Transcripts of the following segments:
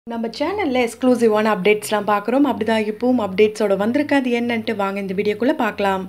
நம்ம சேனல்ல எக்ஸ்க்ளூசிவான அப்டேட்ஸ்லாம் பார்க்குறோம் அப்படிதான் இப்பவும் அப்டேட்ஸோட வந்திருக்கு அது என்னன்ட்டு வாங்க இந்த வீடியோக்குள்ள பார்க்கலாம்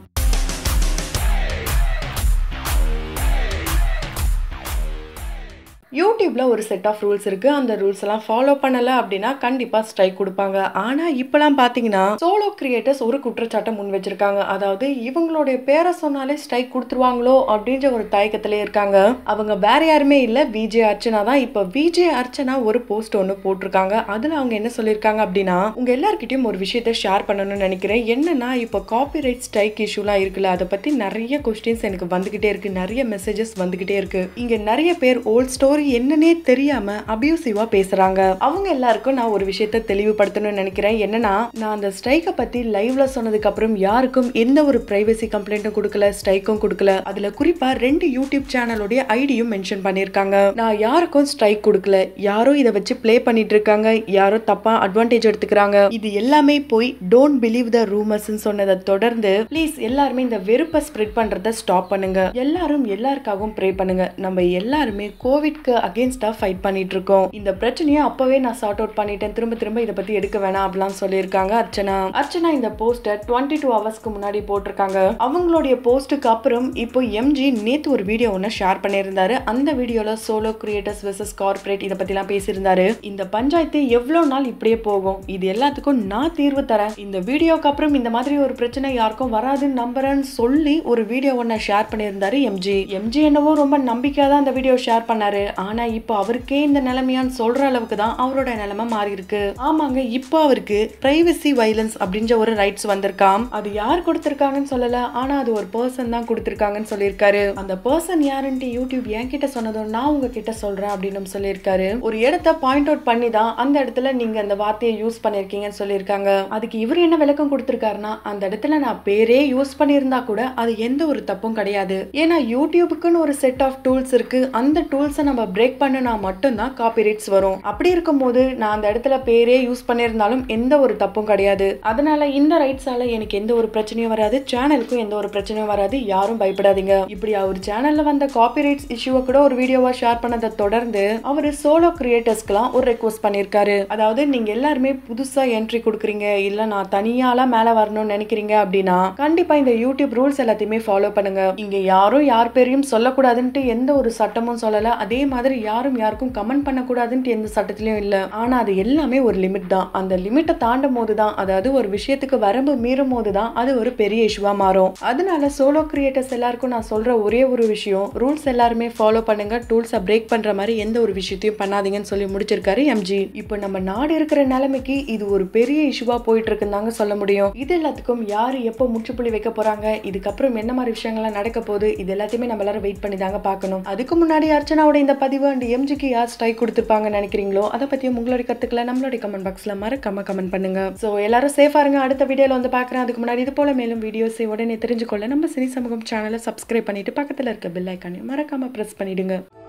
யூடியூப்ல ஒரு செட் ஆஃப் ரூல்ஸ் இருக்கு அந்த ரூல்ஸ் எல்லாம் ஃபாலோ பண்ணல அப்படின்னா கண்டிப்பா ஸ்ட்ரைக் கொடுப்பாங்க ஆனா இப்பெல்லாம் பாத்தீங்கன்னா சோலோ கிரியேட்டர்ஸ் ஒரு குற்றச்சாட்டை முன் வச்சிருக்காங்க அதாவது இவங்களுடைய பேரை சொன்னாலே ஸ்ட்ரைக் கொடுத்துருவாங்களோ அப்படின்ற ஒரு தயக்கத்திலே இருக்காங்க அவங்க வேற யாருமே இல்ல விஜய் அர்ச்சனா தான் இப்போ விஜய் அர்ச்சனா ஒரு போஸ்ட் ஒன்று போட்டிருக்காங்க அதுல அவங்க என்ன சொல்லியிருக்காங்க அப்படின்னா உங்க எல்லார்கிட்டயும் ஒரு விஷயத்த ஷேர் பண்ணணும்னு நினைக்கிறேன் என்னன்னா இப்போ காப்பிரைட் ஸ்ட்ரைக் இஷ்யூலாம் இருக்குல்ல அதை பத்தி நிறைய கொஸ்டின்ஸ் எனக்கு வந்துகிட்டே இருக்கு நிறைய மெசேஜஸ் வந்துகிட்டே இருக்கு இங்க நிறைய பேர் ஓல்ட் ஸ்டோரி என்னன்னே தெரியாம அபியூசிவா பேசுறாங்க அவங்க எல்லாருக்கும் நான் ஒரு விஷயத்த தெளிவுபடுத்தணும்னு நினைக்கிறேன் என்னன்னா நான் அந்த ஸ்ட்ரைக்கை பத்தி லைவ்ல சொன்னதுக்கு அப்புறம் யாருக்கும் எந்த ஒரு பிரைவசி கம்ப்ளைண்ட்டும் கொடுக்கல ஸ்ட்ரைக்கும் கொடுக்கல அதுல குறிப்பா ரெண்டு யூடியூப் சேனலோடைய ஐடியும் மென்ஷன் பண்ணிருக்காங்க நான் யாருக்கும் ஸ்ட்ரைக் கொடுக்கல யாரோ இதை வச்சு ப்ளே பண்ணிட்டு இருக்காங்க யாரோ தப்பா அட்வான்டேஜ் எடுத்துக்கிறாங்க இது எல்லாமே போய் டோன்ட் பிலீவ் த ரூமர்ஸ் சொன்னதை தொடர்ந்து ப்ளீஸ் எல்லாருமே இந்த வெறுப்பை ஸ்ப்ரெட் பண்றத ஸ்டாப் பண்ணுங்க எல்லாரும் எல்லாருக்காகவும் ப்ரே பண்ணுங்க நம்ம எல்லாருமே கோவிட்க்கு அகேன்ஸ்டா ஃபைட் பண்ணிட்டு இருக்கோம் இந்த பிரச்சனையை அப்பவே நான் சார்ட் அவுட் பண்ணிட்டேன் திரும்ப திரும்ப இதை பத்தி எடுக்க வேணாம் அப்படிலாம் சொல்லியிருக்காங்க அர்ச்சனா அர்ச்சனா இந்த போஸ்டர் டுவெண்ட்டி டூ ஹவர்ஸ்க்கு முன்னாடி போட்டிருக்காங்க அவங்களுடைய போஸ்ட்டுக்கு அப்புறம் இப்போ எம்ஜி நேத்து ஒரு வீடியோ ஒன்று ஷேர் பண்ணியிருந்தாரு அந்த வீடியோல சோலோ கிரியேட்டர்ஸ் வெர்சஸ் கார்பரேட் இதை பத்திலாம் பேசியிருந்தாரு இந்த பஞ்சாயத்து எவ்வளவு நாள் இப்படியே போகும் இது எல்லாத்துக்கும் நான் தீர்வு தரேன் இந்த வீடியோக்கு அப்புறம் இந்த மாதிரி ஒரு பிரச்சனை யாருக்கும் வராதுன்னு நம்புறேன்னு சொல்லி ஒரு வீடியோ ஒன்று ஷேர் பண்ணியிருந்தாரு எம்ஜி எம்ஜி என்னவோ ரொம்ப நம்பிக்கையா தான் அந்த வீடியோ ஷேர் பண்ணாரு ஆனா இப்போ அவருக்கே இந்த நிலைமையான்னு சொல்ற அளவுக்கு தான் அவரோட நிலைமை மாறி இருக்கு ஆமாங்க இப்போ அவருக்கு பிரைவசி வைலன்ஸ் அப்படின்ற ஒரு ரைட்ஸ் வந்திருக்காம் அது யார் கொடுத்திருக்காங்கன்னு சொல்லல ஆனா அது ஒரு பர்சன் தான் கொடுத்திருக்காங்கன்னு சொல்லியிருக்காரு அந்த பர்சன் யாருன்ட்டு யூடியூப் என்கிட்ட சொன்னதும் நான் உங்ககிட்ட சொல்றேன் அப்படின்னு சொல்லியிருக்காரு ஒரு இடத்த பாயிண்ட் அவுட் பண்ணி தான் அந்த இடத்துல நீங்க அந்த வார்த்தையை யூஸ் பண்ணிருக்கீங்கன்னு சொல்லியிருக்காங்க அதுக்கு இவர் என்ன விளக்கம் கொடுத்திருக்காருன்னா அந்த இடத்துல நான் பேரே யூஸ் பண்ணியிருந்தா கூட அது எந்த ஒரு தப்பும் கிடையாது ஏன்னா யூடியூபுக்குன்னு ஒரு செட் ஆஃப் டூல்ஸ் இருக்கு அந்த டூல்ஸை நம்ம பிரேக் பண்ணினா மட்டும்தான் காப்பிரைட்ஸ் வரும் அப்படி இருக்கும்போது நான் அந்த இடத்துல பேரே யூஸ் பண்ணியிருந்தாலும் எந்த ஒரு தப்பும் கிடையாது அதனால இந்த ரைட்ஸால எனக்கு எந்த ஒரு பிரச்சனையும் வராது சேனலுக்கும் எந்த ஒரு பிரச்சனையும் வராது யாரும் பயப்படாதீங்க இப்படி அவர் சேனல்ல வந்த காப்பிரைட்ஸ் இஷ்யூவை கூட ஒரு வீடியோவா ஷேர் பண்ணதை தொடர்ந்து அவர் சோலோ கிரியேட்டர்ஸ்க்குலாம் ஒரு ரெக்வஸ்ட் பண்ணியிருக்காரு அதாவது நீங்க எல்லாருமே புதுசா என்ட்ரி கொடுக்குறீங்க இல்ல நான் தனியாலாம் மேல வரணும்னு நினைக்கிறீங்க அப்படின்னா கண்டிப்பா இந்த யூடியூப் ரூல்ஸ் எல்லாத்தையுமே ஃபாலோ பண்ணுங்க இங்க யாரும் யார் பேரையும் சொல்லக்கூடாதுன்ட்டு எந்த ஒரு சட்டமும் சொல்லல அதே மாதிரி யாரும் யாருக்கும் கமெண்ட் பண்ணக்கூடாதுன்ட்டு எந்த சட்டத்திலயும் இல்ல ஆனா அது எல்லாமே ஒரு லிமிட் தான் அந்த லிமிட்டை தாண்டும் போது தான் அதாவது ஒரு விஷயத்துக்கு வரம்பு மீறும் போது தான் அது ஒரு பெரிய இஷ்யூவா மாறும் அதனால சோலோ கிரியேட்டர்ஸ் எல்லாருக்கும் நான் சொல்ற ஒரே ஒரு விஷயம் ரூல்ஸ் எல்லாருமே ஃபாலோ பண்ணுங்க டூல்ஸை பிரேக் பண்ற மாதிரி எந்த ஒரு விஷயத்தையும் பண்ணாதீங்கன்னு சொல்லி முடிச்சிருக்காரு எம்ஜி இப்போ நம்ம நாடு இருக்கிற நிலைமைக்கு இது ஒரு பெரிய இஷ்யூவா போயிட்டு இருக்குன்னு தாங்க சொல்ல முடியும் இது எல்லாத்துக்கும் யாரு எப்போ முற்றுப்புள்ளி வைக்க போறாங்க இதுக்கப்புறம் என்ன மாதிரி விஷயங்கள்லாம் நடக்க போகுது இது எல்லாத்தையுமே நம்ம எல்லாரும் வெயிட் பண்ணி தாங்க பார்க்கணும் அதுக்கு முன்னாடி அர்ச்சனாவோட இந்த பதிவு அண்ட் எம்ஜிக்கு யார் ஸ்ட்ரைக் கொடுத்துருப்பாங்கன்னு நினைக்கிறீங்களோ அதை பத்தியும் உங்களுடைய கருத்துக்களை நம்மளுடைய கமெண்ட் பாக்ஸ்ல மறக்காம கமெண்ட் பண்ணுங்க ஸோ எல்லாரும் சேஃபா இருங்க அடுத்த வீடியோல வந்து பார்க்குறேன் அதுக்கு முன்னாடி இது போல மேலும் வீடியோஸை உடனே தெரிஞ்சுக்கொள்ள நம்ம சினி சமூகம் சேனலை சப்ஸ்கிரைப் பண்ணிட்டு பக்கத்துல இருக்க பெல் ஐக்கானையும் மறக்காம ப்ரெஸ் பண்ணிடுங்க